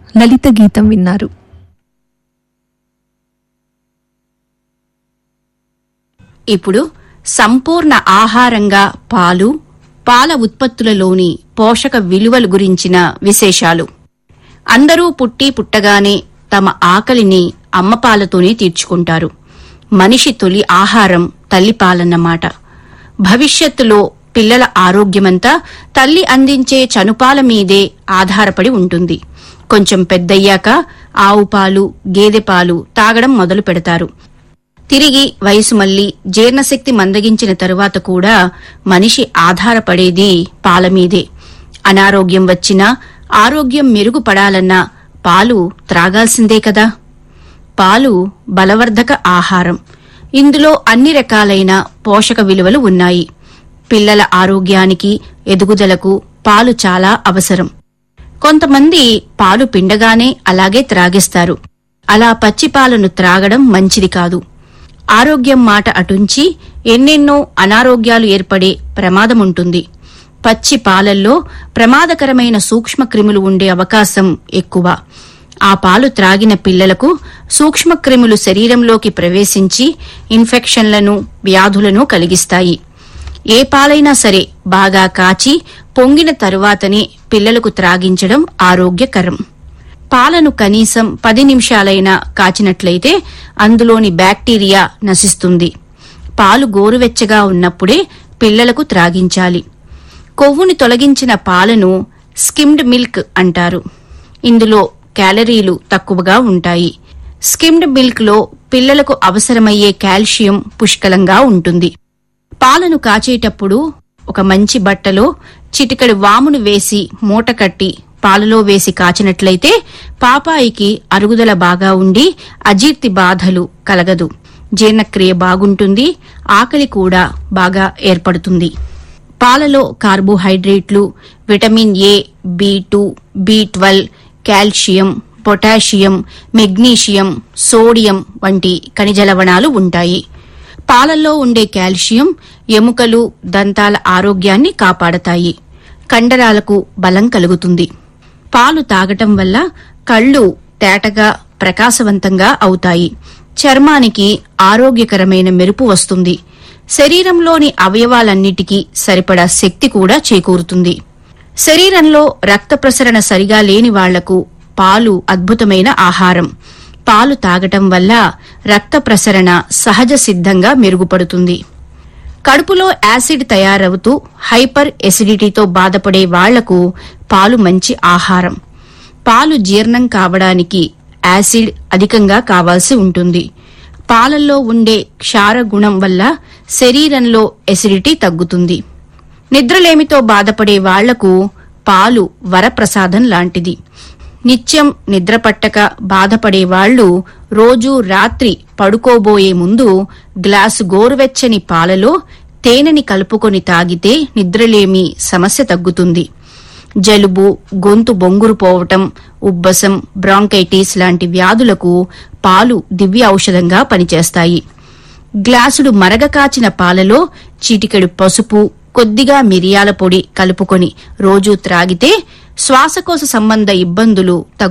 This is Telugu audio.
లలిత గీతం విన్నారు ఇప్పుడు సంపూర్ణ ఆహారంగా పాలు పాల ఉత్పత్తులలోని పోషక విలువల గురించిన విశేషాలు అందరూ పుట్టి పుట్టగానే తమ ఆకలిని అమ్మపాలతోనే తీర్చుకుంటారు మనిషి తొలి ఆహారం తల్లిపాలన్నమాట భవిష్యత్తులో పిల్లల ఆరోగ్యమంతా తల్లి అందించే చనుపాల మీదే ఆధారపడి ఉంటుంది కొంచెం పెద్దయ్యాక ఆవు పాలు గేదె పాలు తాగడం మొదలు పెడతారు తిరిగి వయసు మళ్లీ జీర్ణశక్తి మందగించిన తరువాత కూడా మనిషి ఆధారపడేది పాల మీదే అనారోగ్యం వచ్చినా ఆరోగ్యం మెరుగుపడాలన్నా పాలు త్రాగాల్సిందే కదా పాలు బలవర్ధక ఆహారం ఇందులో అన్ని రకాలైన పోషక విలువలు ఉన్నాయి పిల్లల ఆరోగ్యానికి ఎదుగుదలకు పాలు చాలా అవసరం కొంతమంది పాలు పిండగానే అలాగే త్రాగేస్తారు అలా పచ్చి పాలను త్రాగడం మంచిది కాదు ఆరోగ్యం మాట అటుంచి ఎన్నెన్నో అనారోగ్యాలు ఏర్పడే ప్రమాదముంటుంది పచ్చి పాలల్లో ప్రమాదకరమైన సూక్ష్మక్రిములు ఉండే అవకాశం ఎక్కువ ఆ పాలు త్రాగిన పిల్లలకు సూక్ష్మక్రిములు శరీరంలోకి ప్రవేశించి ఇన్ఫెక్షన్లను వ్యాధులను కలిగిస్తాయి ఏ పాలైనా సరే బాగా కాచి పొంగిన తరువాతనే పిల్లలకు త్రాగించడం ఆరోగ్యకరం పాలను కనీసం పది నిమిషాలైనా కాచినట్లయితే అందులోని బ్యాక్టీరియా నశిస్తుంది పాలు గోరువెచ్చగా ఉన్నప్పుడే పిల్లలకు త్రాగించాలి కొవ్వుని తొలగించిన పాలను స్కిమ్డ్ మిల్క్ అంటారు ఇందులో క్యాలరీలు తక్కువగా ఉంటాయి స్కిమ్డ్ మిల్క్ లో పిల్లలకు అవసరమయ్యే కాల్షియం పుష్కలంగా ఉంటుంది పాలను కాచేటప్పుడు ఒక మంచి బట్టలో చిటికెడు వామును వేసి మూట కట్టి పాలలో వేసి కాచినట్లయితే పాపాయికి అరుగుదల బాగా ఉండి అజీర్తి బాధలు కలగదు జీర్ణక్రియ బాగుంటుంది ఆకలి కూడా బాగా ఏర్పడుతుంది పాలలో కార్బోహైడ్రేట్లు vitamin A B two B twelve calcium potassium magnesium sodium వంటి ఖనిజ లవణాలు ఉంటాయి పాలల్లో ఉండే కాల్షియం ఎముకలు దంతాల ఆరోగ్యాన్ని కాపాడతాయి కండరాలకు బలం కలుగుతుంది పాలు తాగటం వల్ల కళ్ళు తేటగా ప్రకాశవంతంగా అవుతాయి చర్మానికి ఆరోగ్యకరమైన మెరుపు వస్తుంది శరీరంలోని అవయవాలన్నిటికీ సరిపడా శక్తి కూడా చేకూరుతుంది శరీరంలో రక్త ప్రసరణ సరిగా లేని వాళ్లకు పాలు అద్భుతమైన ఆహారం పాలు తాగటం వల్ల రక్త ప్రసరణ సహజ సిద్ధంగా మెరుగుపడుతుంది కడుపులో యాసిడ్ తయారవుతూ హైపర్ ఎసిడిటీతో బాధపడే వాళ్లకు పాలు మంచి ఆహారం పాలు జీర్ణం కావడానికి యాసిడ్ అధికంగా కావాల్సి ఉంటుంది పాలల్లో ఉండే క్షార గుణం వల్ల శరీరంలో ఎసిడిటీ తగ్గుతుంది నిద్రలేమితో బాధపడే వాళ్లకు పాలు వరప్రసాదం లాంటిది నిత్యం నిద్ర పట్టక బాధపడే వాళ్లు రోజూ రాత్రి పడుకోబోయే ముందు గ్లాసు గోరువెచ్చని పాలలో తేనెని కలుపుకొని తాగితే నిద్రలేమి సమస్య తగ్గుతుంది జలుబు గొంతు బొంగురు పోవటం ఉబ్బసం బ్రాంకైటిస్ లాంటి వ్యాధులకు పాలు దివ్య ఔషధంగా పనిచేస్తాయి గ్లాసుడు మరగ కాచిన పాలలో చిటికెడు పసుపు కొద్దిగా మిరియాల పొడి కలుపుకొని రోజూ త్రాగితే శ్వాసకోశ సంబంధ ఇబ్బందులు తగ్గు